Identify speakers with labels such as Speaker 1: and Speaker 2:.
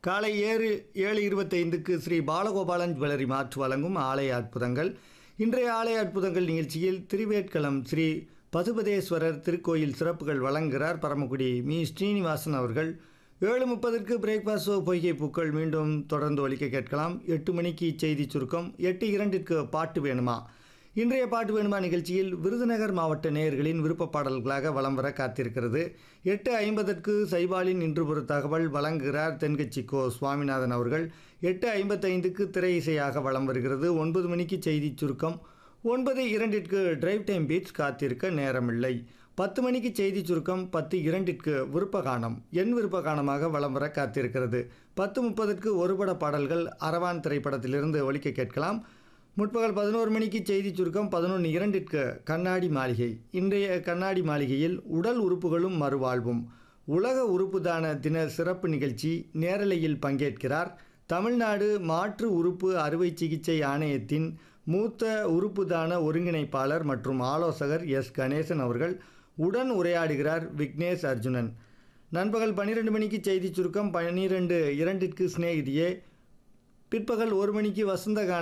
Speaker 1: காலை ஏழு ஏழு இருபத்தைந்துக்கு ஸ்ரீ பாலகோபாலன் ஜுவல்லரி மாற்று வழங்கும் ஆலய அற்புதங்கள் இன்றைய ஆலய அற்புதங்கள் நிகழ்ச்சியில் திருவேட்களம் ஸ்ரீ பசுபதேஸ்வரர் திருக்கோயில் சிறப்புகள் வழங்குகிறார் பரமக்குடி மீ ஸ்ரீனிவாசன் அவர்கள் ஏழு முப்பதற்கு பிரேக்ஃபாஸ்ட் ஷோ பொய்கை பூக்கள் மீண்டும் தொடர்ந்து ஒலிக்க கேட்கலாம் எட்டு மணிக்கு செய்தி சுருக்கம் எட்டு இரண்டிற்கு பாட்டு வேணுமா இன்றைய பாட்டு வேணுமா நிகழ்ச்சியில் விருதுநகர் மாவட்ட நேயர்களின் விருப்ப பாடல்களாக வலம் வர காத்திருக்கிறது எட்டு ஐம்பதற்கு சைபாலின் இன்று ஒரு தகவல் வழங்குகிறார் தென்கட்சி கோ சுவாமிநாதன் அவர்கள் எட்டு ஐம்பத்தைந்துக்கு திரை இசையாக வலம் வருகிறது ஒன்பது மணிக்கு செய்தி சுருக்கம் ஒன்பது இரண்டிற்கு டிரைவ் டைம் பீட்ஸ் காத்திருக்க நேரமில்லை பத்து மணிக்கு செய்தி சுருக்கம் பத்து இரண்டிற்கு விருப்பகானம் என் விருப்பகானமாக வலம் வர காத்திருக்கிறது பத்து முப்பதற்கு ஒருபட பாடல்கள் அரவான் திரைப்படத்திலிருந்து ஒலிக்க கேட்கலாம் முற்பகல் பதினோரு மணிக்கு செய்தி சுருக்கம் பதினொன்று இரண்டிற்கு கண்ணாடி மாளிகை இன்றைய கண்ணாடி மாளிகையில் உடல் உறுப்புகளும் மறுவாழ்வும் உலக உறுப்பு தான தின சிறப்பு நிகழ்ச்சி நேரலையில் பங்கேற்கிறார் தமிழ்நாடு மாற்று உறுப்பு அறுவை சிகிச்சை ஆணையத்தின் மூத்த உறுப்பு தான ஒருங்கிணைப்பாளர் மற்றும் ஆலோசகர் எஸ் கணேசன் அவர்கள் உடன் உரையாடுகிறார் விக்னேஷ் அர்ஜுனன் நண்பகல் பன்னிரெண்டு மணிக்கு செய்தி சுருக்கம் பன்னிரெண்டு இரண்டிற்கு சிநேகிதியே பிற்பகல் ஒரு மணிக்கு வசந்த